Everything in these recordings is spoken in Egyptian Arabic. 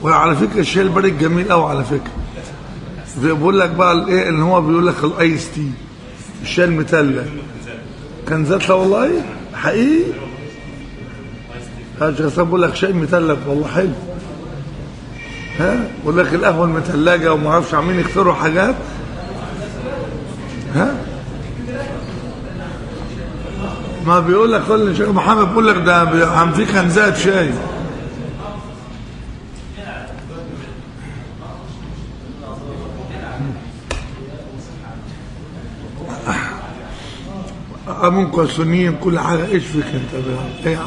وعلى فكره الشاي البارد جميل قوي على فكره بيقول لك بقى الايه اللي هو بيقول لك الايس تي الشاي المتلج كان ذات لا والله حقيقي هاجي غسان بقول لك شاي متلج والله حلو ها بقول لك القهوه المتلجه وما اعرفش عاملين يختاروا حاجات ها ما بيقول لك كل شيخ محمد بيقول لك ده بي- عم في كنزات شاي أمون سنين كل حاجة إيش فيك أنت بقى؟ إيه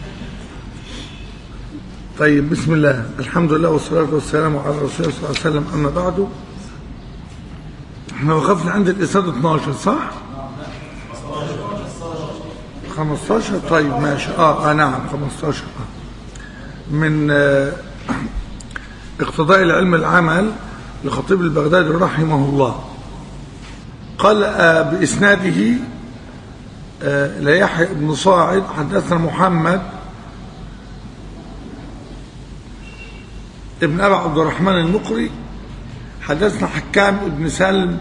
طيب بسم الله الحمد لله والصلاة والسلام على رسول الله صلى الله عليه وسلم أما بعد احنا وقفنا عند الإسناد 12 صح؟ 15 طيب ماشي اه, آه نعم 15 آه. من آه اقتضاء العلم العمل لخطيب البغدادي رحمه الله قال آه بإسناده آه ليحيى بن صاعد حدثنا محمد ابن أبي عبد الرحمن المقري حدثنا حكام ابن سلم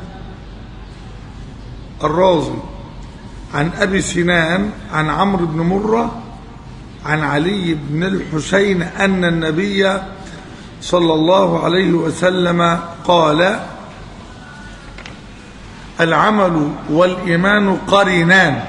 الرازي عن أبي سنان عن عمرو بن مرة عن علي بن الحسين أن النبي صلى الله عليه وسلم قال العمل والإيمان قرينان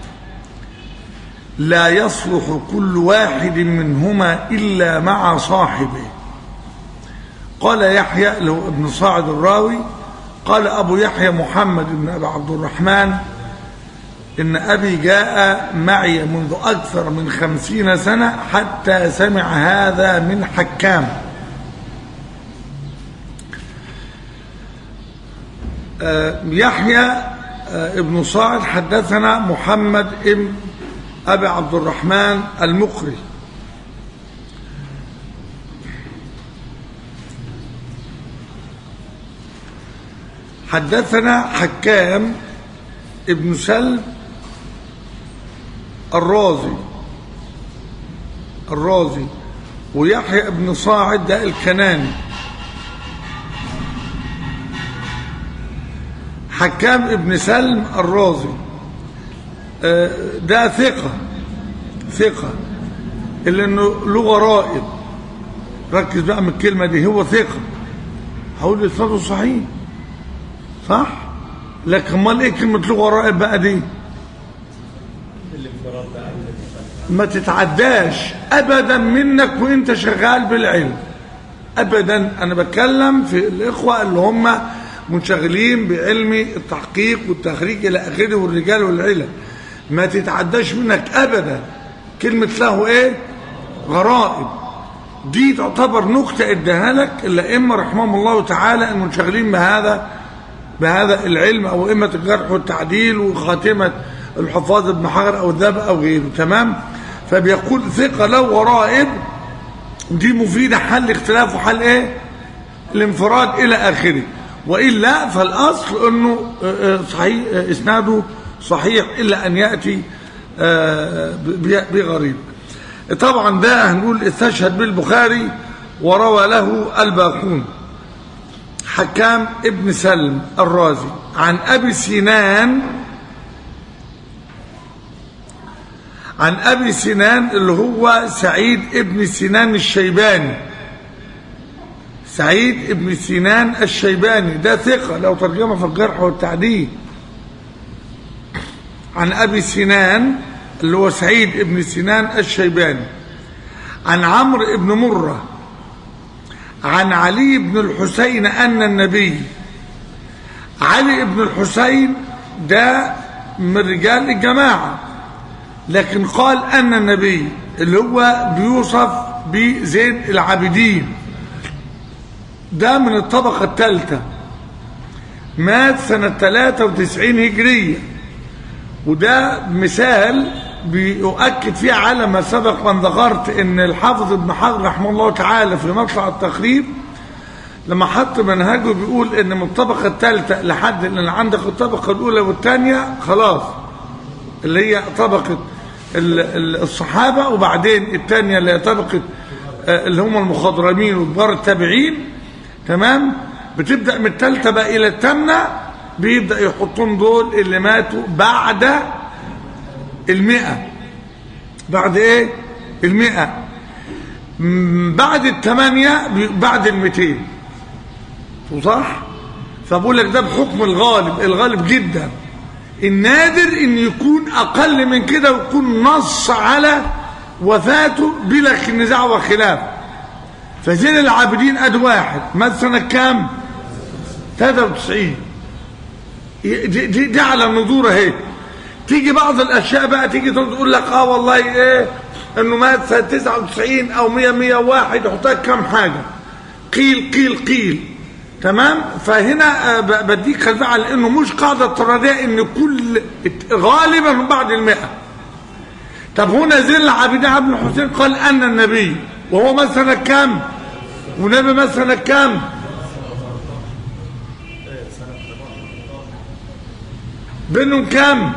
لا يصلح كل واحد منهما إلا مع صاحبه قال يحيى له ابن صاعد الراوي قال أبو يحيى محمد بن أبي عبد الرحمن إن أبي جاء معي منذ أكثر من خمسين سنة حتى سمع هذا من حكام يحيى ابن صاعد حدثنا محمد ابن أبي عبد الرحمن المقري حدثنا حكام ابن سلم الرازي الرازي ويحيى ابن صاعد ده الكناني حكام ابن سلم الرازي ده ثقة ثقة اللي انه له غرائب ركز بقى من الكلمة دي هو ثقة هقول اسناده صحيح صح لكن امال ايه كلمة له غرائب بقى دي ما تتعداش ابدا منك وانت شغال بالعلم ابدا انا بتكلم في الاخوة اللي هم منشغلين بعلم التحقيق والتخريج الى اخره والرجال والعلم ما تتعداش منك ابدا كلمة له ايه غرائب دي تعتبر نكتة اداها لك الائمة رحمهم الله تعالى المنشغلين بهذا بهذا العلم او ائمة الجرح والتعديل وخاتمة الحفاظ ابن حجر او الذهب او غيره تمام فبيقول ثقة له غرائب دي مفيدة حل اختلاف وحل ايه الانفراد الى اخره وإلا فالأصل أنه صحيح إسناده صحيح إلا أن يأتي بغريب طبعا ده هنقول استشهد بالبخاري وروى له الباقون حكام ابن سلم الرازي عن أبي سنان عن أبي سنان اللي هو سعيد ابن سنان الشيباني سعيد ابن سنان الشيباني ده ثقة لو ترجمه في الجرح والتعديل عن أبي سنان اللي هو سعيد ابن سنان الشيباني عن عمرو ابن مرة عن علي بن الحسين أن النبي علي بن الحسين ده من رجال الجماعة لكن قال أن النبي اللي هو بيوصف بزين العابدين ده من الطبقة الثالثة مات سنة 93 هجرية وده مثال بيؤكد فيه على ما سبق وان ذكرت ان الحافظ ابن حجر رحمه الله تعالى في مطلع التقريب لما حط منهجه بيقول ان من الطبقة الثالثة لحد ان عندك الطبقة الاولى والثانية خلاص اللي هي طبقة الصحابة وبعدين الثانية اللي هي طبقة آه، اللي هم المخضرمين وكبار التابعين تمام بتبدا من الثالثه بقى الى الثامنه بيبدا يحطون دول اللي ماتوا بعد المئة بعد ايه المئة م- بعد الثمانية بي- بعد المئتين صح فبقول لك ده بحكم الغالب الغالب جدا النادر ان يكون اقل من كده ويكون نص على وفاته بلا نزاع وخلاف فزين العابدين اد واحد مات سنه كام 93 دي, دي, دي على النذور اهي تيجي بعض الاشياء بقى تيجي تقول لك اه والله ايه انه مات سنه 99 او 100 101 يحط لك كام حاجه قيل قيل قيل تمام فهنا آه، ب- بديك خلفيه على انه مش قاعده اضطراريه ان كل غالبا من بعد المئة طب هنا زين العابدين عبد الحسين قال ان النبي وهو مثلا كام ونبي مثلا كام بينهم كام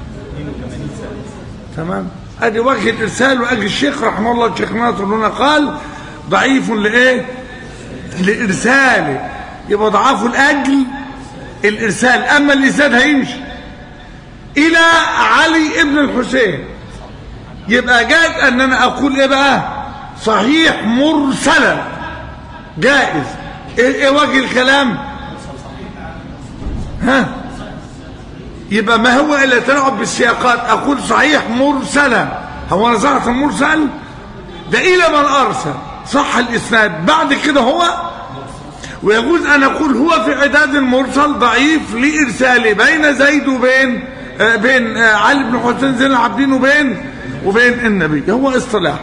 تمام ادي وجه الارسال واجي الشيخ رحمه الله الشيخ ناصر هنا قال ضعيف لايه لارساله يبقى ضعفه لاجل الارسال اما الاسناد هيمشي الى علي ابن الحسين يبقى جائز ان انا اقول ايه بقى صحيح مرسلا جائز ايه, إيه وجه الكلام ها يبقى ما هو الا تلعب بالسياقات اقول صحيح مرسلا هو انا صحت المرسل ده الى من ارسل صح الاسناد بعد كده هو ويجوز ان اقول هو في عداد المرسل ضعيف لارساله بين زيد وبين آه بين آه علي بن حسين زين العابدين وبين وبين النبي هو اصطلاح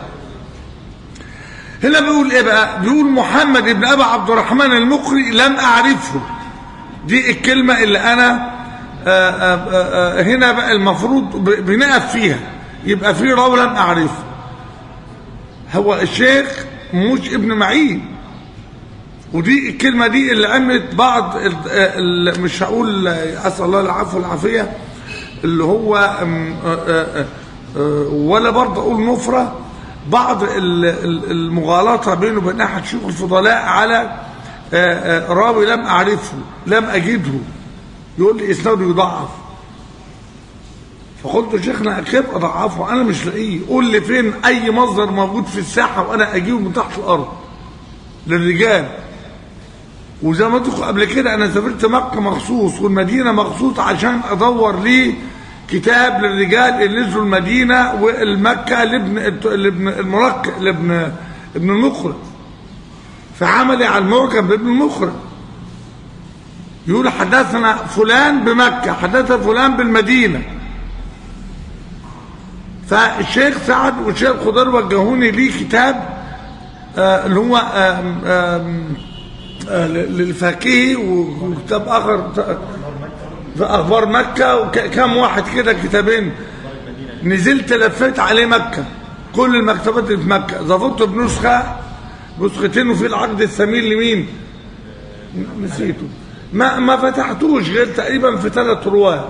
هنا بيقول ايه بقى بيقول محمد بن ابي عبد الرحمن المقري لم اعرفه دي الكلمه اللي انا آآ آآ هنا بقى المفروض بنقف فيها يبقى في راوي لم اعرفه هو الشيخ مش ابن معين ودي الكلمه دي اللي عملت بعض ال ال مش هقول اسال الله العفو والعافيه اللي هو آآ آآ ولا برضه اقول نفره بعض المغالطه بينه وبين احد شيوخ الفضلاء على راوي لم اعرفه لم اجده يقول لي اسناده يضعف فقلت شيخنا اكيد اضعفه انا مش لاقيه قول لي فين اي مصدر موجود في الساحه وانا اجيبه من تحت الارض للرجال وزي ما قلت قبل كده انا سافرت مكه مخصوص والمدينه مخصوص عشان ادور لي كتاب للرجال اللي نزلوا المدينه والمكه لابن لابن المرقع لابن ابن المخرج فعملي على المعجم بابن المخرج يقول حدثنا فلان بمكة حدثنا فلان بالمدينة فالشيخ سعد والشيخ خضر وجهوني لي كتاب آه اللي هو آه آه آه للفقيه وكتاب آخر في أخبار مكة وكم واحد كده كتابين نزلت لفيت عليه مكة كل المكتبات اللي في مكة ظبطت بنسخة نسختين وفي العقد الثمين لمين نسيته ما ما فتحتوش غير تقريبا في ثلاث رواه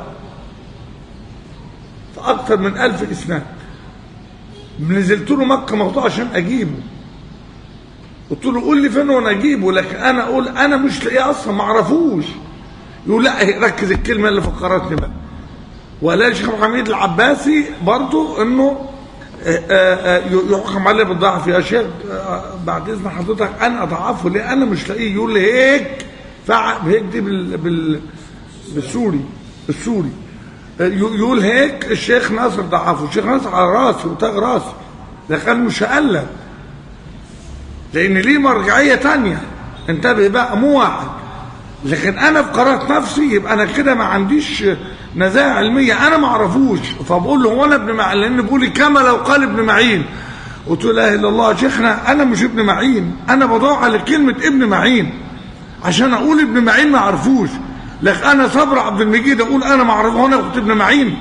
في اكثر من ألف اسناد نزلت له مكه مقطوع عشان اجيبه قلت له قول لي فين وانا اجيبه لكن انا اقول انا مش لاقيه اصلا ما اعرفوش يقول لا ركز الكلمه اللي فكرتني بقى ولا الشيخ حميد العباسي برضو انه يحكم عليه بالضعف يا شيخ بعد اذن حضرتك انا اضعفه ليه انا مش لاقيه يقول لي هيك هيك دي بال بال بالسوري السوري يقول هيك الشيخ ناصر ضعفه الشيخ ناصر على راسي وتاج راسي لكن مش هقلب لان ليه مرجعيه تانية انتبه بقى مو واحد لكن انا في قرارة نفسي يبقى انا كده ما عنديش نزاهه علميه انا ما اعرفوش فبقول له هو انا ابن معين لان بيقول لي كما لو قال ابن معين قلت له لا اله الا الله يا شيخنا انا مش ابن معين انا بدور على كلمه ابن معين عشان اقول ابن معين ما اعرفوش لكن انا صبر عبد المجيد اقول انا ما اعرفه انا كنت ابن معين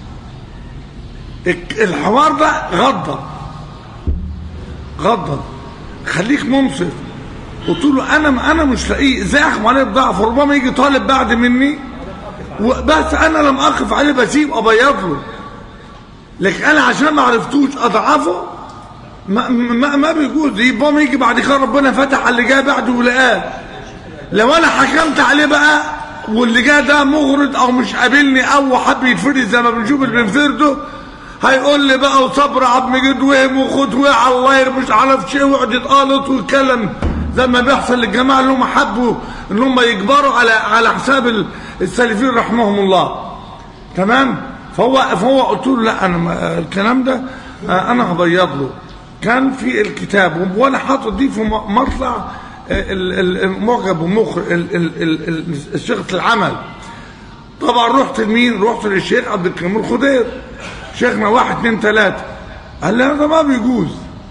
الحوار ده غضب غضب خليك منصف قلت له انا انا مش لاقيه ازاي احكم عليه بضعف ربما يجي طالب بعد مني بس انا لم اقف عليه بسيب ابيض له لكن انا عشان ما عرفتوش اضعفه ما, ما, ما بيجوز يبقى ما يجي بعد كده ربنا فتح على اللي جاي بعده ولقاه لو انا حكمت عليه بقى واللي جاي ده مغرض او مش قابلني او حب يتفرد زي ما بنشوف اللي بنفرده هيقول لي بقى وصبر عبد مجيد وهم وخد وقع الله مش عارف شيء ويقعد يتقالط ويتكلم زي ما بيحصل للجماعه اللي هم حبوا ان هم يجبروا على على حساب السالفين رحمهم الله تمام فهو فهو قلت له لا انا ما- الكلام ده آه، انا هبيض له كان في الكتاب وانا حاطط دي في م- مطلع آه، ال- ال- المعجب ومخر ال- ال- ال- ال- الشيخ العمل طبعا رحت لمين رحت للشيخ عبد الكريم الخضير شيخنا واحد اتنين تلاته قال لي هذا ما بيجوز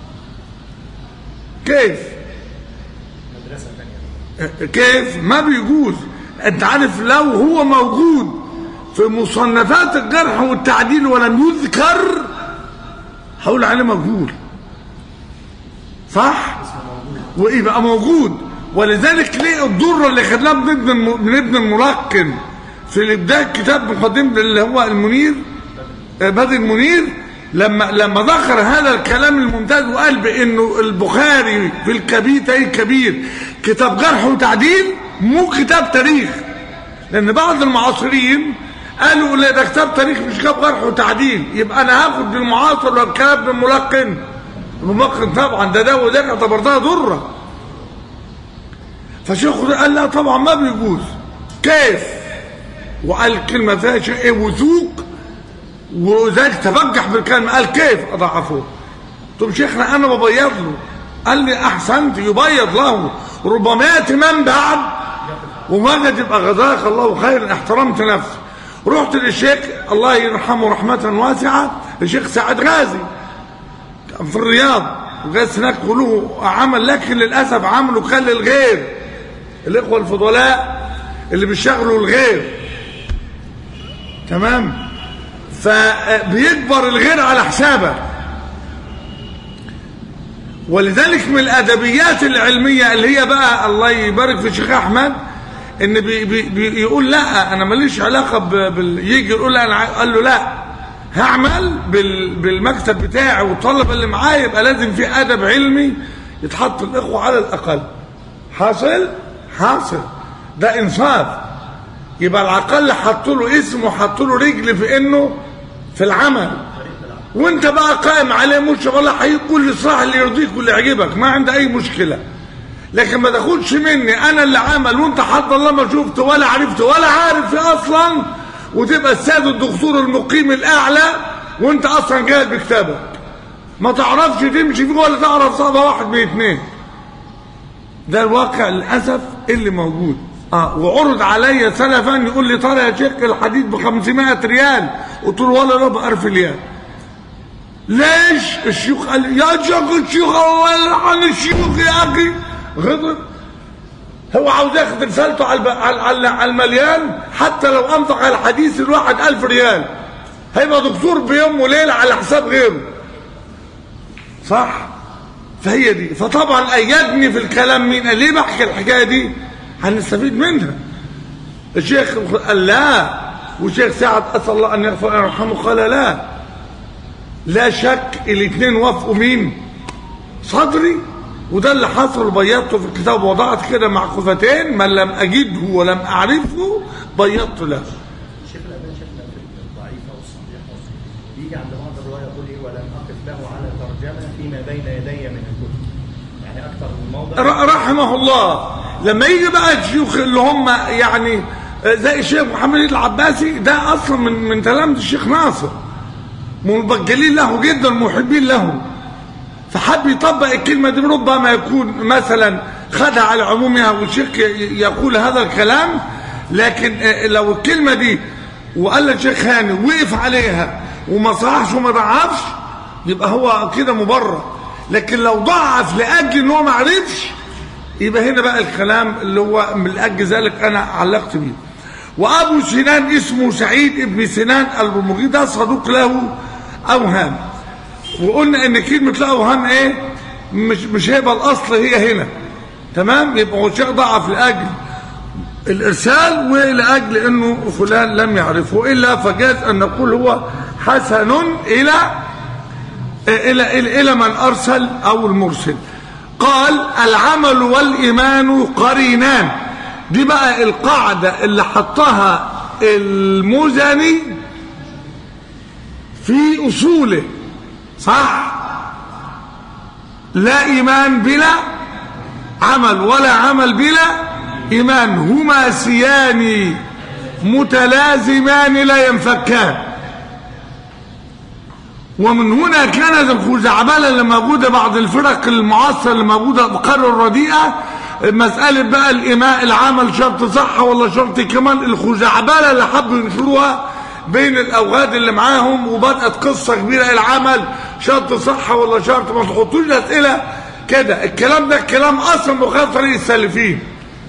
كيف كيف ما بيجوز انت عارف لو هو موجود في مصنفات الجرح والتعديل ولم يذكر هقول عليه مجهول صح ويبقى موجود ولذلك ليه الضرة اللي خدناها من ابن الم- من ابن الملقن في بداية كتاب مقدمة اللي هو المنير آه، بدر المنير لما لما ذكر هذا الكلام الممتاز وقال بانه البخاري في الكبير تاريخ كبير كتاب جرح وتعديل مو كتاب تاريخ لان بعض المعاصرين قالوا لا ده كتاب تاريخ مش كتاب جرح وتعديل يبقى انا هاخد بالمعاصر ولا الكلام بالملقن الملقن طبعا ده ده وده اعتبرتها ضره فشيخ قال لا طبعا ما بيجوز كيف وقال كلمه فيها شيء ايه وثوق وذلك تبجح بالكلمه قال كيف اضعفوه طب شيخنا انا ببيض له قال لي احسنت يبيض له ربما ياتي من بعد وما تبقى جزاك الله خيرا احترمت نفسي رحت للشيخ الله يرحمه رحمه واسعه الشيخ سعد غازي كان في الرياض وجالس هناك له عمل لكن للاسف عمله كان للغير الاخوه الفضلاء اللي بيشتغلوا الغير تمام فبيكبر الغير على حسابه ولذلك من الادبيات العلميه اللي هي بقى الله يبارك في الشيخ احمد ان بي بي بيقول لا انا ماليش علاقه ب- بال يجي يقول لا انا ع- قال له لا هعمل بال بالمكتب بتاعي والطلبه اللي معايا يبقى لازم في ادب علمي يتحط الاخوه على الاقل حاصل حاصل ده انصاف يبقى على الاقل حطوا له اسم وحطوا له رجل في انه في العمل وانت بقى قائم عليه مش والله هيقول الصح اللي يرضيك واللي يعجبك ما عندي اي مشكله لكن ما تاخدش مني انا اللي عمل وانت حد الله ما شفت ولا عرفت ولا عارف في اصلا وتبقى السيد الدكتور المقيم الاعلى وانت اصلا جاهل بكتابك ما تعرفش تمشي فيه ولا تعرف صعبه واحد من اتنين ده الواقع للاسف اللي موجود اه وعرض عليا سلفا يقول لي ترى يا شيخ الحديث ب 500 ريال قلت له ولا ربع 1000 ريال ليش الشيوخ قال لي يا شيخ الشيوخ الله يلعن الشيوخ يا اخي غضب هو عاوز ياخد رسالته على الب- على على- على المليان حتى لو انفق على الحديث الواحد ألف ريال هيبقى دكتور بيوم وليله على حساب غيره صح فهي دي فطبعا ايدني في الكلام مين قال ليه بحكي الحكايه دي هنستفيد منها الشيخ قال لا والشيخ سعد اسال الله ان يغفر له ويرحمه قال لا لا شك الاثنين وافقوا مين صدري وده اللي حصل بيضته في الكتاب وضعت كده معكوفتين من لم اجده ولم اعرفه بيضت له الشيخ الألباني شيخنا في الضعيفة والصحيحة بيجي عند بعض الرواية يقول إيه ولم أقف له على ترجمة فيما بين يدي من الكتب يعني أكثر من موضع ر- رحمه الله لما يجي بقى الشيوخ اللي هم يعني زي الشيخ محمد العباسي ده اصلا من من تلامذه الشيخ ناصر مبجلين له جدا محبين له فحب يطبق الكلمه دي ربما يكون مثلا خدها على عمومها والشيخ ي- يقول هذا الكلام لكن آه، لو الكلمه دي وقال الشيخ هاني وقف عليها وما صحش وما ضعفش يبقى هو كده مبرر لكن لو ضعف لاجل ان هو ما عرفش يبقى هنا بقى الكلام اللي هو من اجل ذلك انا علقت بيه وابو سنان اسمه سعيد ابن سنان المغيث ده صدوق له اوهام وقلنا ان كلمه له اوهام ايه مش مش هيبقى الاصل هي هنا تمام يبقى هو شيء ضعف لاجل الارسال ولاجل انه فلان لم يعرفه الا فجاز ان نقول هو حسن الى إلى, إلى, إلى من أرسل أو المرسل قال العمل والإيمان قرينان دي بقى القاعدة اللي حطها المزني في أصوله صح لا إيمان بلا عمل ولا عمل بلا إيمان هما سيان متلازمان لا ينفكان ومن هنا كانت الخزعبلة اللي موجودة بعض الفرق المعاصرة اللي موجودة بقرر الرديئة مسألة بقى الإماء العمل شرط صحة ولا شرط كمان الخزعبلة اللي حبوا ينشروها بين الأوغاد اللي معاهم وبدأت قصة كبيرة العمل شرط صحة ولا شرط ما تحطوش أسئلة كده الكلام ده الكلام أصلا مخالف طريق السالفين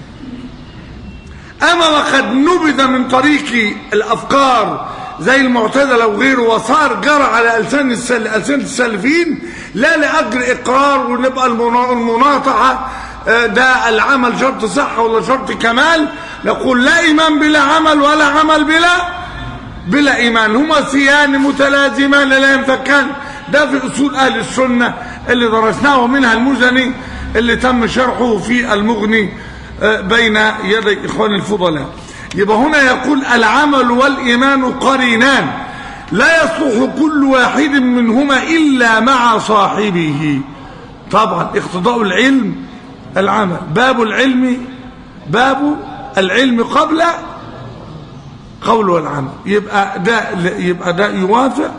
أما وقد نبذ من طريق الأفكار زي المعتزله وغيره وصار جرى على ألسان السل... ألسنة السلفين لا لأجل إقرار ونبقى المناطعة ده العمل شرط صحة ولا شرط كمال نقول لا إيمان بلا عمل ولا عمل بلا بلا إيمان هما سيان متلازمان لا ينفكان ده في أصول أهل السنة اللي درسناه منها المزني اللي تم شرحه في المغني بين يدي إخوان الفضلاء يبقى هنا يقول العمل والإيمان قرينان لا يصلح كل واحد منهما إلا مع صاحبه طبعا اقتضاء العلم العمل باب العلم باب العلم قبل قول والعمل يبقى ده يبقى ده يوافق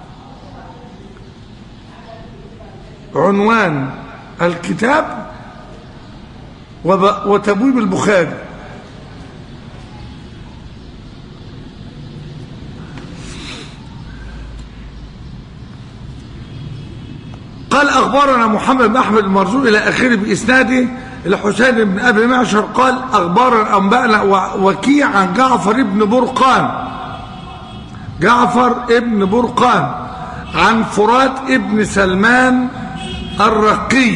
عنوان الكتاب وتبويب البخاري قال أخبرنا محمد بن أحمد المرزوق إلى آخره بإسناده الحسين بن أبي معشر قال أخبرنا أنبأنا وكيع عن جعفر بن برقان جعفر ابن برقان عن فرات ابن سلمان الرقي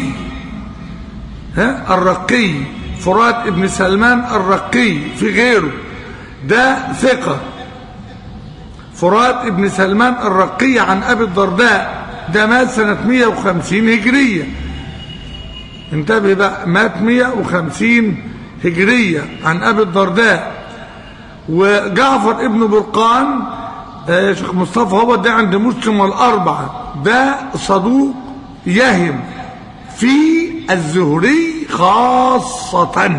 ها الرقي فرات ابن سلمان الرقي في غيره ده ثقة فرات ابن سلمان الرقي عن أبي الدرداء ده مات سنة 150 هجرية انتبه بقى مات 150 هجرية عن أبي الدرداء وجعفر ابن برقان يا شيخ مصطفى هو ده عند مسلم والأربعة ده صدوق يهم في الزهري خاصة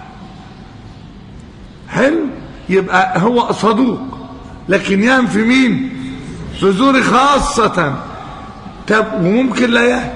حلو يبقى هو صدوق لكن يهم في مين في زهري خاصة طب وممكن لا يهدي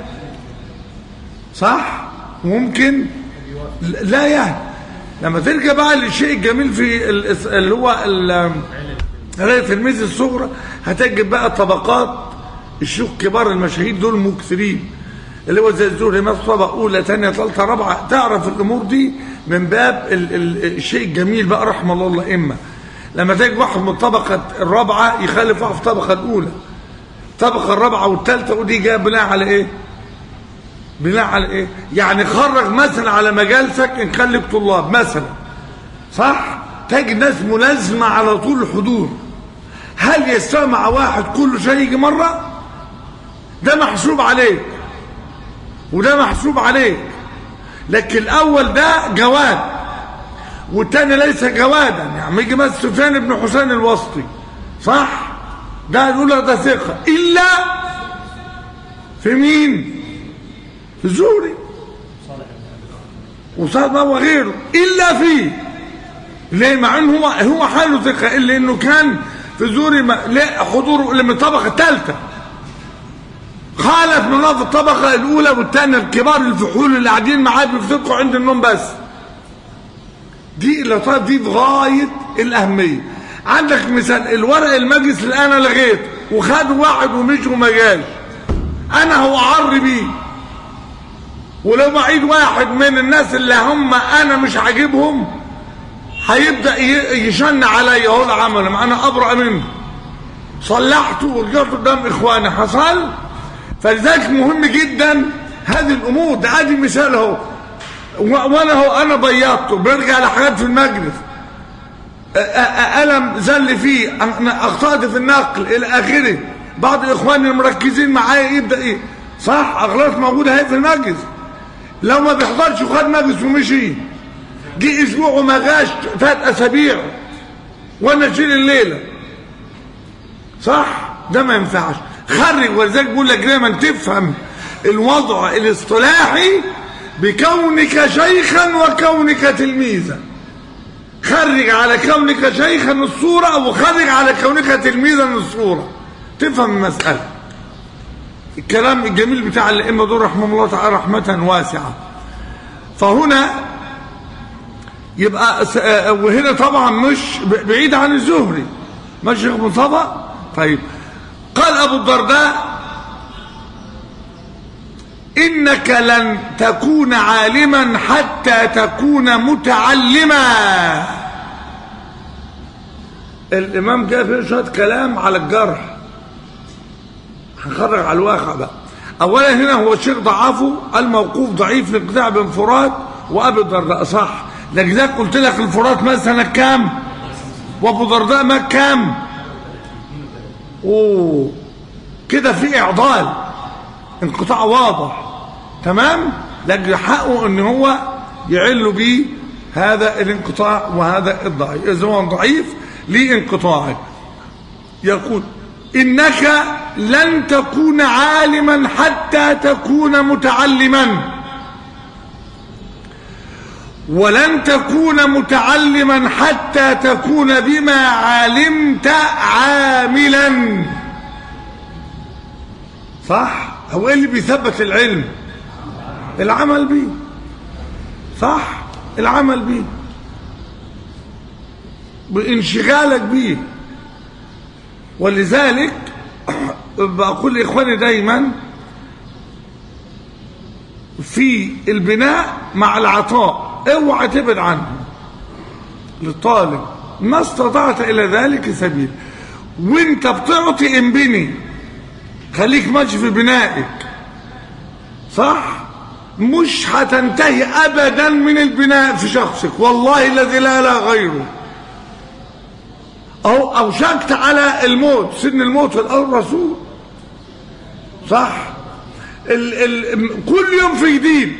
صح ممكن لا يهدي لما ترجع بقى للشيء الجميل في اللي هو في الميز الصغرى هتجد بقى طبقات الشيوخ كبار المشاهير دول مكثرين اللي هو زي الزهري مثلا طبقه اولى ثانيه ثالثه رابعه تعرف الامور دي من باب ال ال الشيء الجميل بقى رحم الله الائمه لما تجي واحد من الطبقه الرابعه يخالف واحد في الطبقه الاولى الطبقه الرابعه والثالثه ودي جايه بناء على ايه بناء على ايه يعني خرج مثلا على مجالسك ان كان لك طلاب مثلا صح تجد ناس ملازمه على طول الحضور هل يستوى مع واحد كل شيء يجي مره ده محسوب عليك وده محسوب عليك لكن الاول ده جواد والتاني ليس جوادا يعني يجي مثلا سفيان بن حسين الوسطي صح ده يقول ده ثقه الا في مين في الزهري وصاد وغيره الا فيه ليه مع انه هو هو حاله ثقه الا انه كان في الزهري لا حضوره الا من الطبقه الثالثه خالف من في الطبقه الاولى والثانيه الكبار الفحول اللي قاعدين معاه بيفتقوا عند النوم بس دي اللطائف دي في غايه الاهميه عندك مثال الورق المجلس اللي انا لغيته وخدوا واحد ومشي وما جاش انا هو عر بيه ولو معيد واحد من الناس اللي هم انا مش عاجبهم هيبدا يشن عليا هو العمل ما انا ابرأ منه صلحته ورجعت قدام اخواني حصل فلذلك مهم جدا هذه الامور ده ادي مثال اهو وانا هو انا بيضته برجع لحاجات في المجلس الم زل فيه انا اخطات في النقل الى اخره بعض اخواني المركزين معايا يبدا ايه صح اغلاط موجوده اهي في المجلس لو ما بيحضرش وخد مجلس ومشي جه اسبوع وما جاش فات اسابيع وانا اشيل الليله صح ده ما ينفعش خرج ولذلك بقول لك دايما تفهم الوضع الاصطلاحي بكونك شيخا وكونك تلميذا خرج على كونك شيخا الصورة أو خرج على كونك تلميذا الصورة تفهم المسألة الكلام الجميل بتاع الأئمة دول رحمهم الله تعالى رحمة واسعة فهنا يبقى وهنا طبعا مش بعيد عن الزهري ماشي شيخ مصطفى طيب قال أبو الدرداء إنك لن تكون عالما حتى تكون متعلما الإمام جاء فيه شوية كلام على الجرح هنخرج على الواقع بقى أولا هنا هو الشيخ ضعفه الموقوف ضعيف لانقطاع بن فرات وأبي الدرداء صح لذلك قلت لك الفرات مثلا كام وأبو الدرداء ما كام أوه كده في إعضال انقطاع واضح تمام لكن حقه ان هو يعل به هذا الانقطاع وهذا الضعيف اذا هو ضعيف لانقطاعه يقول انك لن تكون عالما حتى تكون متعلما ولن تكون متعلما حتى تكون بما علمت عاملا صح هو ايه اللي بيثبت العلم العمل به صح العمل به بانشغالك به ولذلك بقول لاخواني دايما في البناء مع العطاء اوعى تبعد عنه للطالب ما استطعت الى ذلك سبيل وانت بتعطي انبني خليك ماشي في بنائك صح مش هتنتهي ابدا من البناء في شخصك والله الذي لا لا غيره او اوشكت على الموت سن الموت في الارض رسول صح ال ال كل يوم في جديد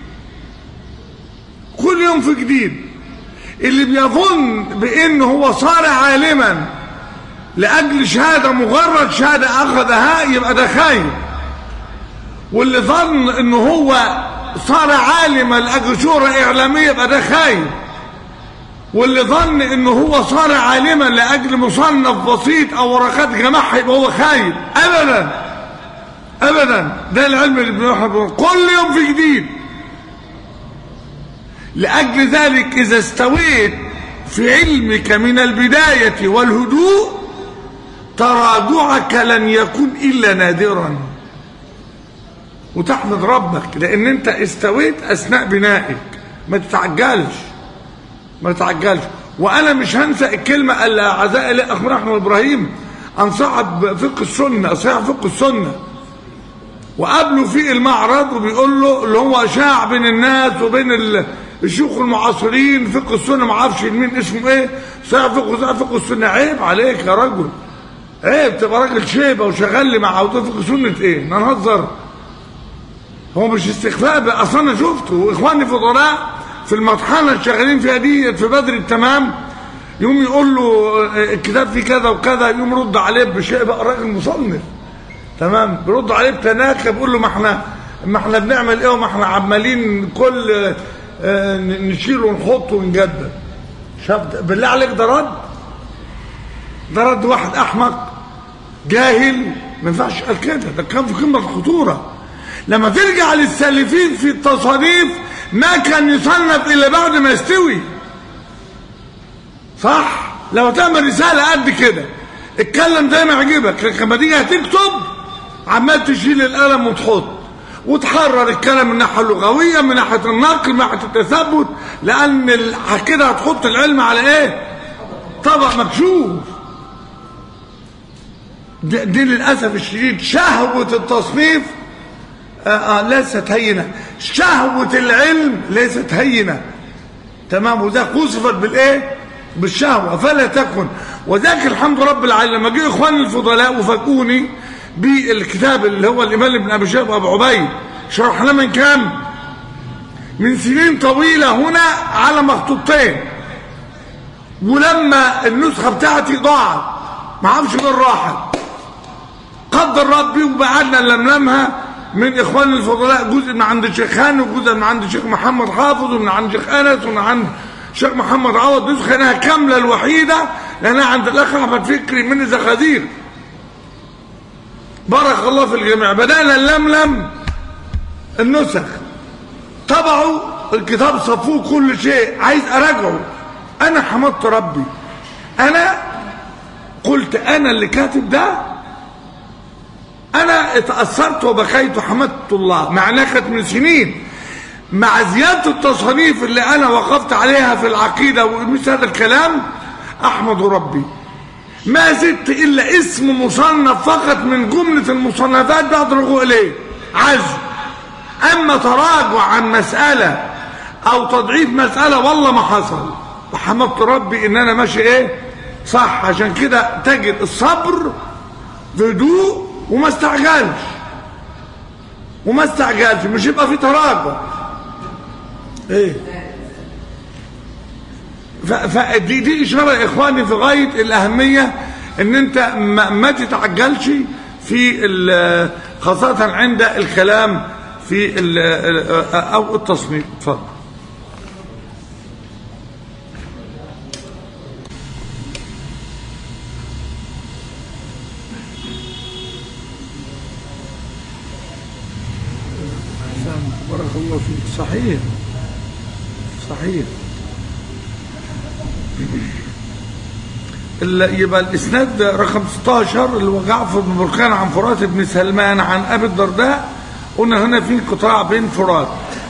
كل يوم في جديد اللي بيظن بانه هو صار عالما لاجل شهاده مجرد شهاده اخذها يبقى ده خايب واللي ظن انه هو صار عالما لاجل شهره اعلاميه يبقى ده خايب واللي ظن انه هو صار عالما لاجل مصنف بسيط او ورقات جماعه يبقى هو خايب ابدا ابدا ده العلم اللي بنحب كل يوم في جديد لاجل ذلك اذا استويت في علمك من البدايه والهدوء تراجعك لن يكون الا نادرا وتحمد ربك لان انت استويت اثناء بنائك ما تتعجلش ما تتعجلش وانا مش هنسى الكلمه اللي اعزائي لي اخ احمد ابراهيم عن صاحب فقه السنه صاحب فقه السنه وقابله في المعرض وبيقول له اللي هو شاع بين الناس وبين الشيوخ المعاصرين فقه السنه ما اعرفش مين اسمه ايه صاحب فقه صاحب فقه السنه عيب عليك يا رجل عيب تبقى راجل شيبه وشغال لي مع عوض فقه سنه ايه نهزر هو مش استخفاء اصلا انا شفته واخواني فضلاء في المطحنه اللي شغالين فيها دي في بدر التمام يقوم يقول له الكتاب فيه كذا وكذا يقوم يرد عليه بشيء بقى راجل مصنف تمام بيرد عليه بتناكه بيقول له ما احنا ما احنا بنعمل ايه وما احنا عمالين كل اه نشيل ونحط ونجدد شاب بالله عليك ده رد ده رد واحد احمق جاهل ما ينفعش قال كده ده كان في قمه الخطوره لما ترجع للسالفين في التصانيف ما كان يصنف الا بعد ما يستوي صح لو تعمل رساله قد كده اتكلم زي ما يعجبك لكن لما تيجي هتكتب عمال تشيل القلم وتحط وتحرر الكلام من الناحيه اللغويه من ناحيه النقل من ناحيه التثبت لان كده هتحط العلم على ايه طبق مكشوف دي, دي للاسف الشديد شهوه التصنيف آه آه ليست هينه شهوه العلم ليست هينه تمام وده وصفت بالايه بالشهوه فلا تكن وذاك الحمد رب العالمين لما جه اخواني الفضلاء وفاجئوني بالكتاب اللي هو الإمام ابن أبي شيخ أبو عبيد شرحناه من كام من سنين طويلة هنا على مخطوطتين ولما النسخة بتاعتي ضاعت ما عرفش غير راحت قدر ربي وبعدنا نلملمها من اخواني الفضلاء جزء من عند الشيخ هاني وجزء من عند الشيخ محمد حافظ ومن عند الشيخ انس ومن عند الشيخ محمد عوض نسخه انها كامله الوحيده لانها عند الاخ احمد فكري من زخازير بارك الله في الجميع بدانا نلملم النسخ طبعوا الكتاب صفوه كل شيء عايز اراجعه انا حمدت ربي انا قلت انا اللي كاتب ده انا اتأثرت وبكيت وحمدت الله مع انها كانت من سنين مع زيادة التصانيف اللي انا وقفت عليها في العقيدة ومثل هذا الكلام احمد ربي ما زدت الا اسم مصنف فقط من جملة المصنفات بعد الرجوع اليه عزم اما تراجع عن مسألة او تضعيف مسألة والله ما حصل وحمدت ربي ان انا ماشي ايه صح عشان كده تجد الصبر بهدوء وما استعجلش وما استعجلش مش يبقى في تراجع ايه فدي دي اشاره يا اخواني في غايه الاهميه ان انت ما, ما تتعجلش في خاصه عند الكلام في او التصنيف اتفضل بارك الله فيك صحيح صحيح يبقى الاسناد رقم 16 اللي هو جعفر بن بركان عن فرات بن سلمان عن ابي الدرداء قلنا هنا في انقطاع بين فرات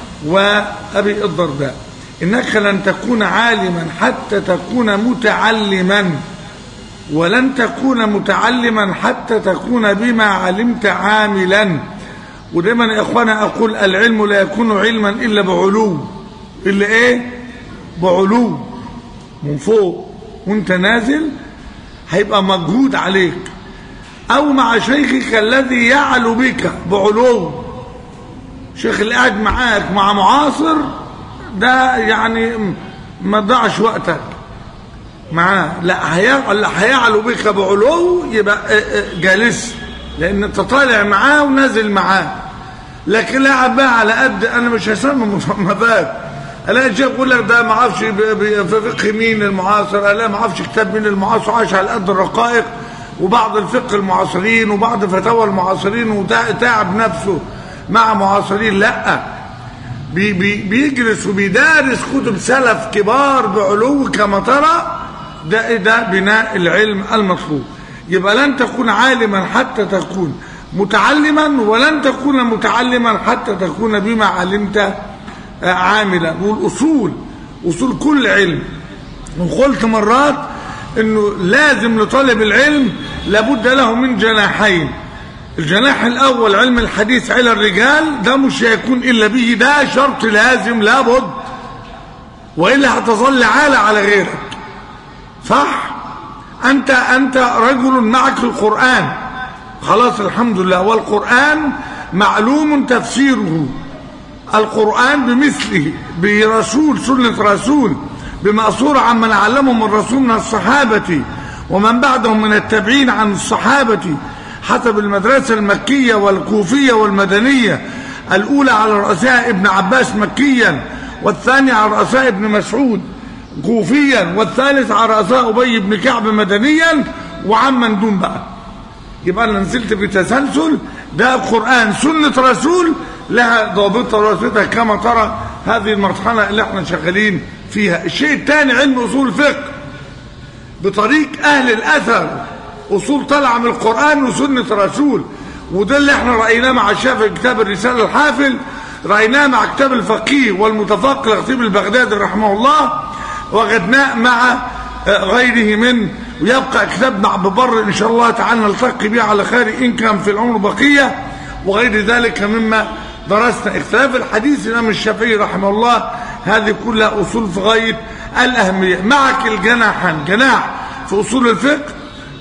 وابي الدرداء انك لن تكون عالما حتى تكون متعلما ولن تكون متعلما حتى تكون بما علمت عاملا ودايما يا اخوانا اقول العلم لا يكون علما الا بعلو الا ايه بعلو من فوق وانت نازل هيبقى مجهود عليك او مع شيخك الذي يعلو بك بعلو شيخ اللي قاعد معاك مع معاصر ده يعني ما تضيعش وقتك معاه لا هيعلو بك بعلو يبقى جالس لان انت طالع معاه ونازل معاه لكن لاعب بقى على قد انا مش هسمي مصنفات الاقي شيخ يقول لك ده ما اعرفش في فقه مين المعاصر لا ما اعرفش كتاب مين المعاصر عايش على قد الرقائق وبعض الفقه المعاصرين وبعض فتاوى المعاصرين وتعب نفسه مع معاصرين لا بي بي بيجلس وبيدارس كتب سلف كبار بعلو كما ترى ده ده بناء العلم المطلوب يبقى لن تكون عالما حتى تكون متعلما ولن تكون متعلما حتى تكون بما علمت عاملا والاصول اصول كل علم وقلت مرات انه لازم لطالب العلم لابد له من جناحين الجناح الاول علم الحديث على الرجال ده مش هيكون الا به ده شرط لازم لابد والا هتظل عالة على غيرك صح انت انت رجل معك القران خلاص الحمد لله والقران معلوم تفسيره القرآن بمثله برسول سنة رسول بمأثور عن من علمهم الرسول من الصحابة ومن بعدهم من التابعين عن الصحابة حسب المدرسة المكية والكوفية والمدنية الأولى على رأسها ابن عباس مكيا والثانية على رأسها ابن مسعود كوفيا والثالث على رأسها أبي بن كعب مدنيا وعمن دون بقى يبقى أنا نزلت بتسلسل ده قرآن سنة رسول لها ضابطها ورثتها كما ترى هذه المرحلة اللي احنا شغالين فيها الشيء الثاني علم أصول الفقه بطريق أهل الأثر أصول طالعة من القرآن وسنة رسول وده اللي احنا رأيناه مع الشافعي كتاب الرسالة الحافل رأيناه مع كتاب الفقيه والمتفقه الخطيب البغدادي رحمه الله وجدناه مع غيره من ويبقى كتابنا عبد بر إن شاء الله تعالى نلتقي به على خير إن كان في العمر بقية وغير ذلك مما درسنا اختلاف الحديث الإمام الشافعي رحمه الله هذه كلها أصول في غاية الأهمية معك الجناحان جناح في أصول الفقه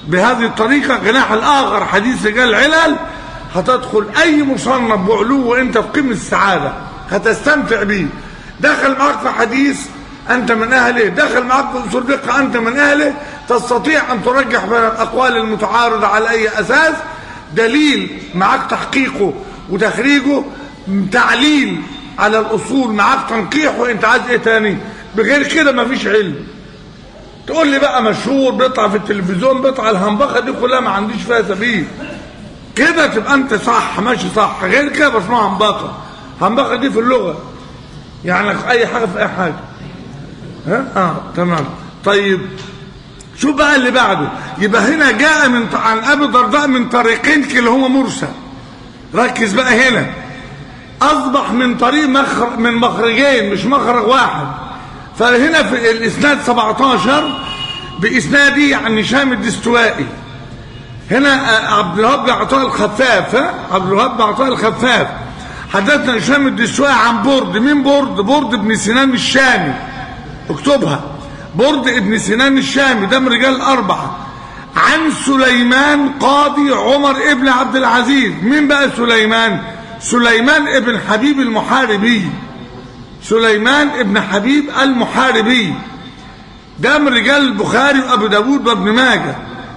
بهذه الطريقة جناح الآخر حديث رجال العلل هتدخل أي مصنف بعلو وأنت في قمة السعادة هتستمتع بيه دخل معك في حديث أنت من أهله دخل معك في أصول فقه أنت من أهله تستطيع أن ترجح بين الأقوال المتعارضة على أي أساس دليل معك تحقيقه وتخريجه تعليل على الأصول معك تنقيحه أنت عايز إيه تاني بغير كده مفيش علم تقول لي بقى مشهور بيطلع في التلفزيون بيطلع الهنبخه دي كلها ما عنديش فيها سبيل كده تبقى انت صح ماشي صح غير كده بسمعها هنبخه هنبخه دي في اللغه يعني اي حاجه في اي حاجه ها اه تمام طيب شوف بقى اللي بعده يبقى هنا جاء من عن ابي الدرداء من طريقين كلاهما مرسل ركز بقى هنا اصبح من طريق مخرج من مخرجين مش مخرج واحد فهنا في الاسناد 17 باسنادي عن هشام الدستوائي هنا عبد الوهاب بن عطاء الخفاف ها عبد الوهاب بن عطاء الخفاف حدثنا هشام الدستوائي عن برد مين برد برد بن سنان الشامي اكتبها برد ابن سنان الشامي ده من رجال الاربعه عن سليمان قاضي عمر ابن عبد العزيز مين بقى سليمان سليمان ابن حبيب المحاربي سليمان ابن حبيب المحاربي ده من رجال البخاري وابو داود وابن ماجه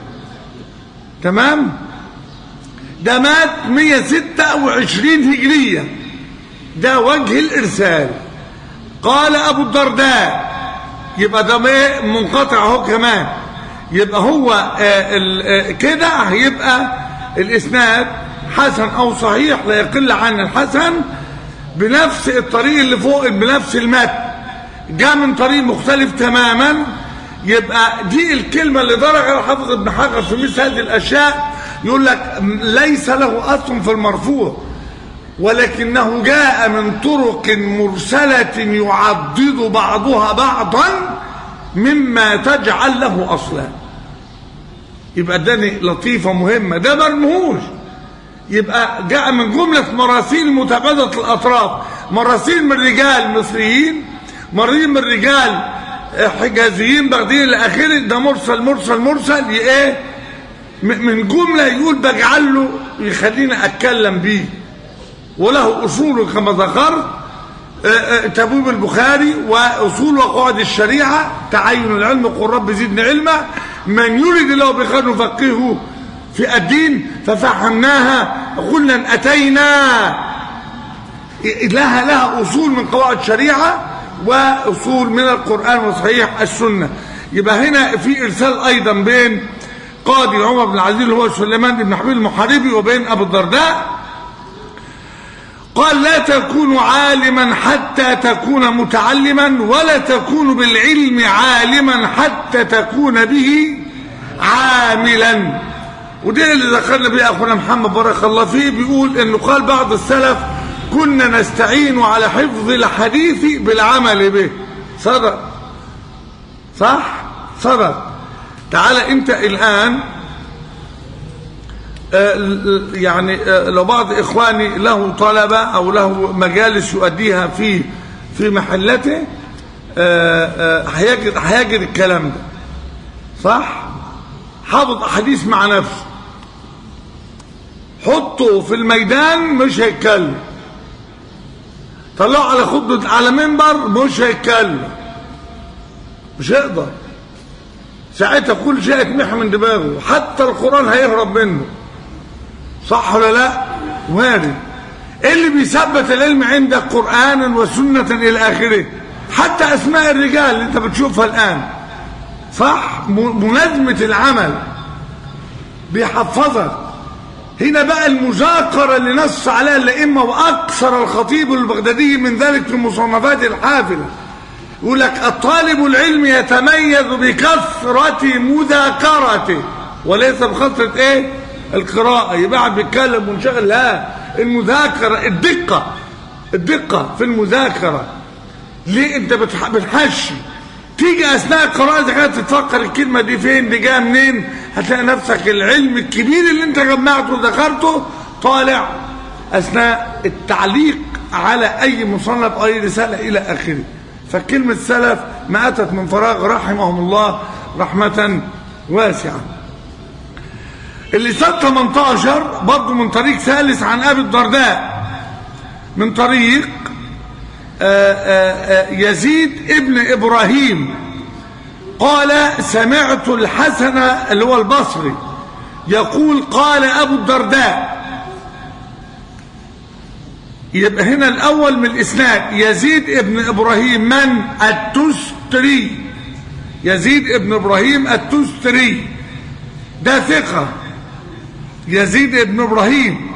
تمام ده مات 126 هجرية ده وجه الإرسال قال أبو الدرداء يبقى ده منقطع اهو كمان يبقى هو آه آه كده هيبقى الإسناد حسن أو صحيح لا يقل عن الحسن بنفس الطريق اللي فوق بنفس المتن جاء من طريق مختلف تماما يبقى دي الكلمة اللي درجها الحافظ ابن حجر في مثل هذه الأشياء يقول لك ليس له أصل في المرفوع ولكنه جاء من طرق مرسلة يعضد بعضها بعضا مما تجعل له أصلا يبقى ده لطيفة مهمة ده مرموش يبقى جاء من جملة مراسيل متبادلة الأطراف مراسيل من رجال مصريين مرين من رجال حجازيين بغداديين الأخير ده مرسل مرسل مرسل ايه من جملة يقول بجعل له يخليني أتكلم بيه وله أصول كما ذكرت تبويب البخاري وأصول وقواعد الشريعة تعين العلم قل رب زدني علما من يريد الله بخير نفقهه في الدين ففهمناها قلنا ان اتينا لها لها اصول من قواعد الشريعه واصول من القران وصحيح السنه يبقى هنا في ارسال ايضا بين قاضي عمر بن العزيز اللي هو سليمان بن حبيب المحاربي وبين ابو الدرداء قال لا تكون عالما حتى تكون متعلما ولا تكون بالعلم عالما حتى تكون به عاملا وده اللي ذكرنا بيه اخونا محمد بارك الله فيه بيقول انه قال بعض السلف كنا نستعين على حفظ الحديث بالعمل به صدق صح صدق تعال انت الان يعني لو بعض اخواني له طلبه او له مجالس يؤديها في في محلته هيجد هيجد الكلام ده صح حافظ احاديث مع نفسه حطه في الميدان مش هيتكلم طلعه على خطبه على منبر مش هيتكلم مش هيقدر ساعتها كل شيء يتمح من دماغه حتى القران هيهرب منه صح ولا لا وارد ايه اللي بيثبت العلم عندك قرانا وسنه الى اخره حتى اسماء الرجال اللي انت بتشوفها الان صح ملازمه العمل بيحفظك هنا بقى المذاكرة اللي نص عليها الأئمة وأكثر الخطيب البغدادي من ذلك في مصنفات الحافلة يقول لك الطالب العلم يتميز بكثرة مذاكرته وليس بكثرة ايه القراءة يبقى بيتكلم منشغل لا المذاكرة الدقة الدقة في المذاكرة ليه انت بتحشي تيجي اثناء القراءة اذا كانت تتفكر الكلمة دي فين دي جايه منين هتلاقي نفسك العلم الكبير اللي انت جمعته وذكرته طالع اثناء التعليق على اي مصنف او اي رسالة الى اخره فكلمة سلف ما اتت من فراغ رحمهم الله رحمة واسعة اللسان 18 برضه من طريق ثالث عن ابي الدرداء من طريق آآ آآ يزيد ابن ابراهيم قال سمعت الحسن اللي هو البصري يقول قال ابو الدرداء يبقى هنا الاول من الاسناد يزيد ابن ابراهيم من التستري يزيد ابن ابراهيم التستري ده ثقه يزيد ابن ابراهيم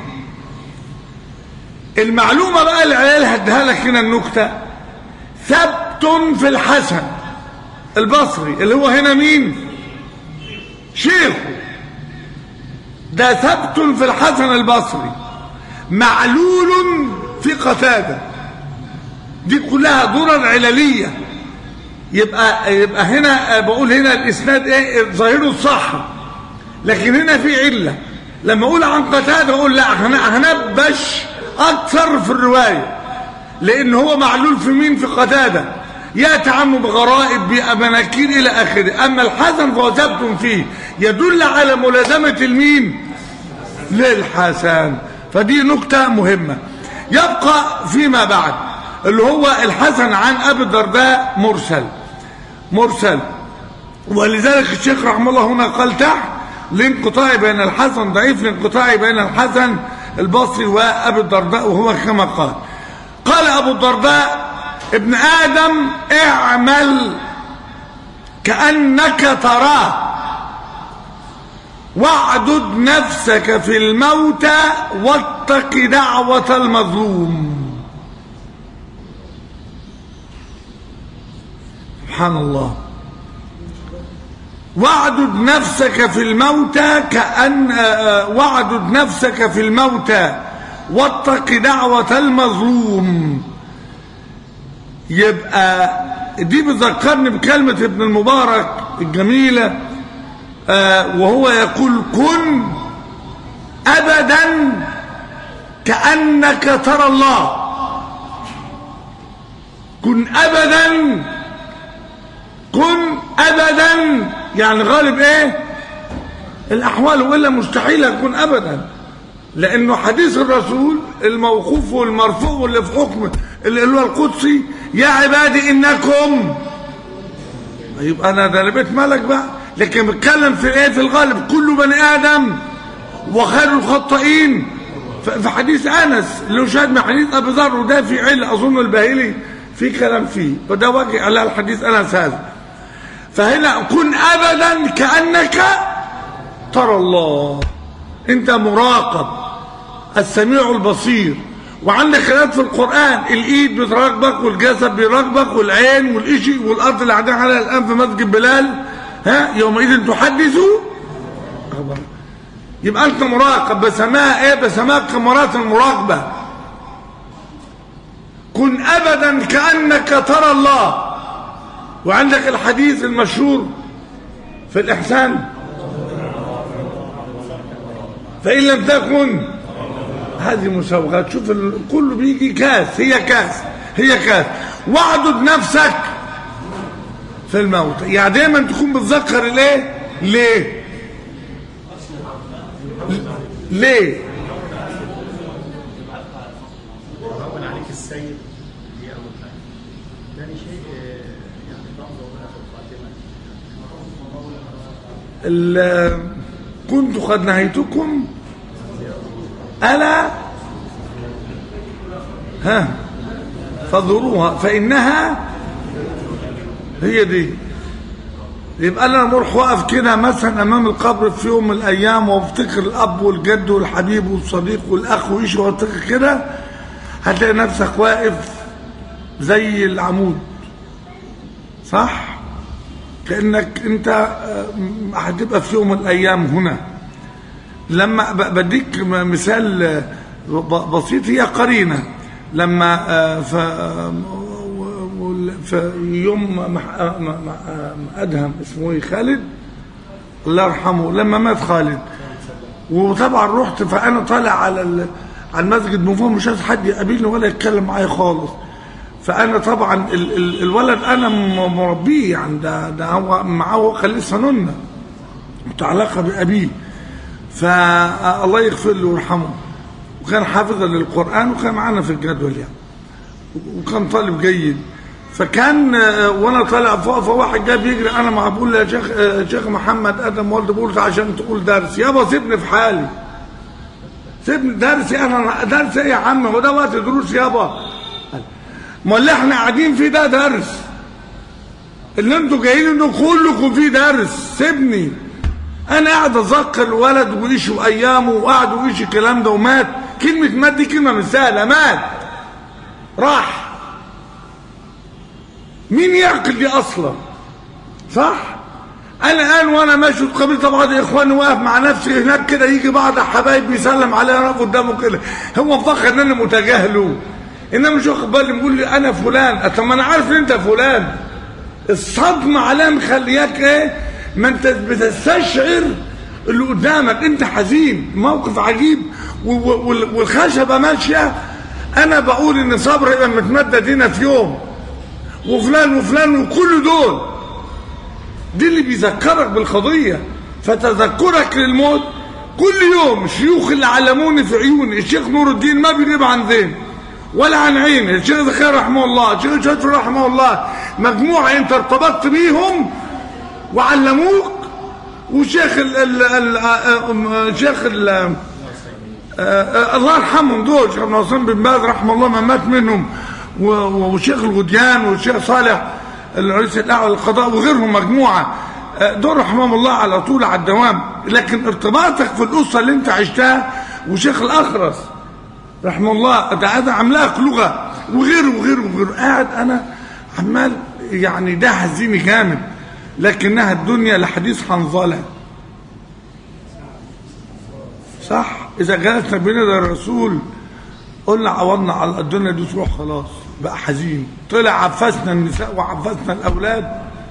المعلومه بقى اللي عليها هديها لك هنا النكته ثبت في الحسن البصري اللي هو هنا مين شيخه ده ثبت في الحسن البصري معلول في قتاده دي كلها ضرر علليه يبقى يبقى هنا بقول هنا الاسناد ايه ظاهره الصحه لكن هنا في عله لما اقول عن قتاده اقول لا هنبش اكثر في الروايه لان هو معلول في مين في قتاده ياتي عنه بغرائب بمناكير الى اخره اما الحسن فهو ثبت فيه يدل على ملازمه المين للحسن فدي نكته مهمه يبقى فيما بعد اللي هو الحسن عن ابي الدرداء مرسل مرسل ولذلك الشيخ رحمه الله هنا قال تحت لانقطاع بين الحسن ضعيف لانقطاع بين الحسن البصري وابي الدرداء وهو كما قال قال ابو الدرداء ابن ادم اعمل كانك تراه واعدد نفسك في الموتى واتق دعوه المظلوم سبحان الله واعدد نفسك في الموتى كأن واعدد نفسك في الموتى واتق دعوة المظلوم يبقى دي بتذكرني بكلمة ابن المبارك الجميلة وهو يقول كن أبدا كأنك ترى الله كن أبدا كن أبدا يعني غالب ايه الاحوال والا مستحيل يكون ابدا لانه حديث الرسول الموقوف والمرفوع واللي في حكم اللي هو القدسي يا عبادي انكم يبقى انا ده بيت ملك بقى لكن بتكلم في ايه في الغالب كل بني ادم وخير الخطائين في حديث انس اللي شاهد من حديث ابي ذر وده في عله اظن الباهلي في كلام فيه وده وجه على الحديث انس هذا فهنا كن ابدا كانك ترى الله انت مراقب السميع البصير وعندك خلاف في القران الايد بتراقبك والجسد بيراقبك والعين والاشي والارض اللي قاعدين عليها الان في مسجد بلال ها يومئذ تحدث أخبار. يبقى انت مراقب بسماها ايه بسماها كاميرات المراقبه كن ابدا كانك ترى الله وعندك الحديث المشهور في الإحسان فإن لم تكن هذه مساوغات شوف كله بيجي كاس هي كاس هي كاس واعدد نفسك في الموت يعني دايما تكون بتذكر الايه ليه ليه هون عليك السيد دي اول حاجه ثاني شيء آه، يعني لحظه وبقى في الخاتمه ال- كنت قد نهيتكم ألا ها فضروها فإنها هي دي يبقى انا بروح واقف كده مثلا امام القبر في يوم من الايام وافتكر الاب والجد والحبيب والصديق والاخ وايش وافتكر كده هتلاقي نفسك واقف زي العمود صح كانك انت آه، هتبقى في يوم من الايام هنا لما ب- بديك م- مثال آه، ب- بسيط هي قرينه لما آه، ف آه، و- وال- في يوم مح- آه، م- م- آه، ادهم اسمه ايه خالد الله يرحمه لما مات خالد وطبعا رحت فانا طالع على ال- على المسجد من فوق مش عايز حد يقابلني ولا يتكلم معايا خالص فانا طبعا ال ال الولد انا م- مربيه يعني ده ده هو معاه هو كان لسه نونه متعلقه بابيه فالله يغفر له ويرحمه وكان حافظا للقرآن وكان معنا في الجدول يعني وكان طالب جيد فكان آه، وانا طالع فوق فواحد جاب يجري انا مع بقول له يا شيخ آه، شيخ محمد ادم والد بقول عشان تقول درس يابا سيبني في حالي سيبني درس انا درس ايه يا عم هو ده وقت دروس يابا ما اللي احنا قاعدين فيه ده درس اللي انتوا جايين انه كلكم فيه درس سيبني انا قاعد اذكر الولد وإيش وايامه وقعد وإيش الكلام ده ومات كلمه مات دي كلمه مش سهله مات راح مين يعقل دي اصلا صح انا الان وانا ماشي وقابلت بعض اخواني واقف مع نفسي هناك كده يجي بعض الحبايب بيسلم عليا انا قدامه كده هو مفكر ان انا متجاهله انما مش واخد بالي بيقول لي انا فلان طب ما انا عارف ان انت فلان الصدمه عليها مخلياك ايه ما انت بتستشعر اللي قدامك انت حزين موقف عجيب و- و- وال- والخشبه ماشيه انا بقول ان صبر يبقى متمدد هنا في يوم وفلان وفلان وكل دول دي اللي بيذكرك بالقضية فتذكرك للموت كل يوم شيوخ اللي علموني في عيوني الشيخ نور الدين ما بيغيب عن ذهن ولا عن عيني الشيخ ذخير رحمه الله الشيخ شرف رحمه الله مجموعة انت ارتبطت بيهم وعلموك وشيخ ال ال ال آه، شيخ ال آه، آه، الله يرحمهم دول شيخ ابن عثمان بن باز رحمه الله ما مات منهم و- و- وشيخ الغديان والشيخ صالح الرئيس الاعلى للقضاء وغيرهم مجموعه آه، دول رحمهم الله على طول على الدوام لكن ارتباطك في الاسره اللي انت عشتها وشيخ الاخرس رحمه الله ده هذا عملاق لغه وغيره وغيره وغيره قاعد انا عمال يعني ده حزيني جامد لكنها الدنيا لحديث حنظله صح اذا جلسنا بين يدي الرسول قلنا عوضنا على الدنيا دي تروح خلاص بقى حزين طلع عفسنا النساء وعفسنا الاولاد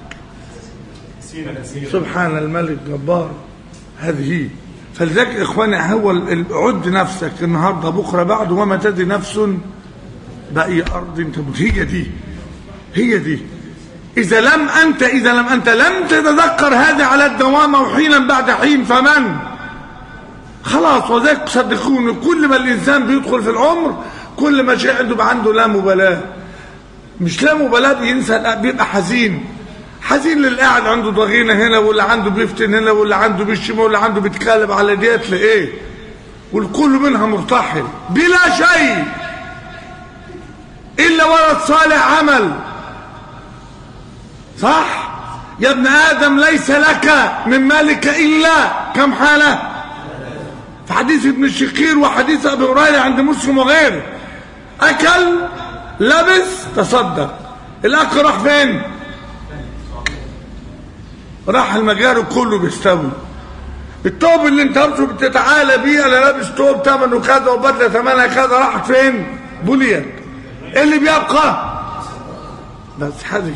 سبحان الملك جبار هذه هي فلذلك اخواني هو ال- ال- عد نفسك النهارده بكره بعد وما تدري نفس باي ارض تموت هي دي هي دي اذا لم انت اذا لم انت لم تتذكر هذا على الدوام وحينا بعد حين فمن خلاص وذلك صدقوني كل ما الانسان بيدخل في العمر كل ما شيء عنده بقى عنده لا مبالاه مش لا مبالاه بينسى لا بيبقى حزين حزين للي قاعد عنده ضغينه هنا واللي عنده بيفتن هنا واللي عنده بيشتم واللي عنده بيتكلم على ديت لايه والكل منها مرتحل بلا شيء الا ولد صالح عمل صح يا ابن ادم ليس لك من مالك الا كم حاله في حديث ابن الشقير وحديث ابي هريره عند مسلم وغيره اكل لبس تصدق الاكل راح فين راح المجاري كله بيستوي التوب اللي انت لابسه بتتعالى بيه انا لابس توب ثمنه كذا وبدله ثمنها كذا راحت فين بليت ايه اللي بيبقى بس هذه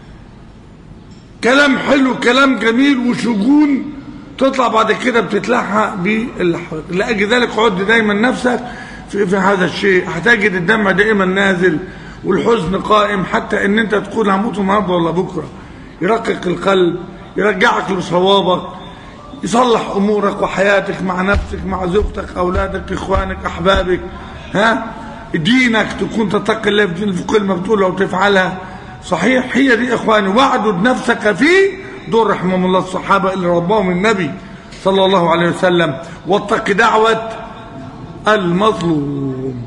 كلام حلو كلام جميل وشجون تطلع بعد كده بتتلحق بالحق لاجل ذلك عد دايما نفسك في, في هذا الشيء هتجد الدمع دائما نازل والحزن قائم حتى ان انت تقول هموت النهارده ولا بكره يرقق القلب يرجعك لصوابك يصلح امورك وحياتك مع نفسك مع زوجتك اولادك اخوانك احبابك ها دينك تكون تتقي الله في دين في كل ما بتقولها وتفعلها صحيح هي دي اخواني واعدد نفسك فيه دول رحمهم الله الصحابه اللي رباهم النبي صلى الله عليه وسلم واتق دعوه المظلوم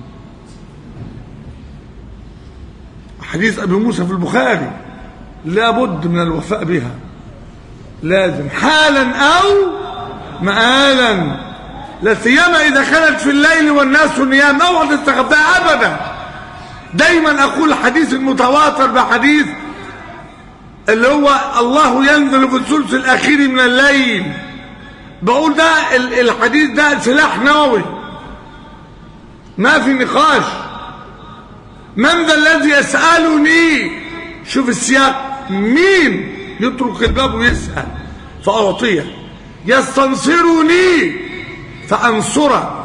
حديث ابي موسى في البخاري لابد من الوفاء بها لازم حالا او مآلا لا سيما اذا كانت في الليل والناس نيام اوعى تستخبها ابدا دايما اقول حديث المتواتر بحديث اللي هو الله ينزل في الثلث الاخير من الليل بقول ده ال- الحديث ده سلاح نووي ما في نقاش من ذا الذي يسألني شوف السياق مين يترك الباب ويسأل فأعطيه يستنصرني فأنصره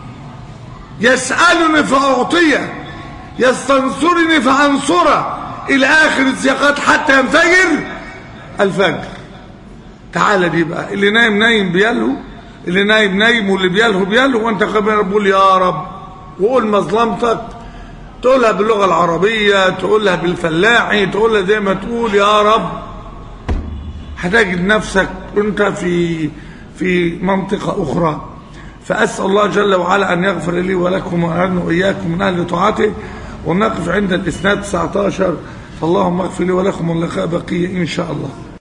يسألني فأعطيه يستنصرني فأنصره إلى آخر السياقات حتى ينفجر الفجر تعالى دي بقى اللي نايم نايم بيلهو اللي نايم نايم واللي بيلهو بيلهو وانت كمان بقول يا رب وقول مظلمتك تقولها باللغة العربية تقولها بالفلاحي تقولها زي ما تقول يا رب هتجد نفسك انت في في منطقة أخرى فأسأل الله جل وعلا أن يغفر لي ولكم وأن وإياكم من أهل طاعته ونقف عند الإسناد 19 فاللهم اغفر لي ولكم واللقاء بقية إن شاء الله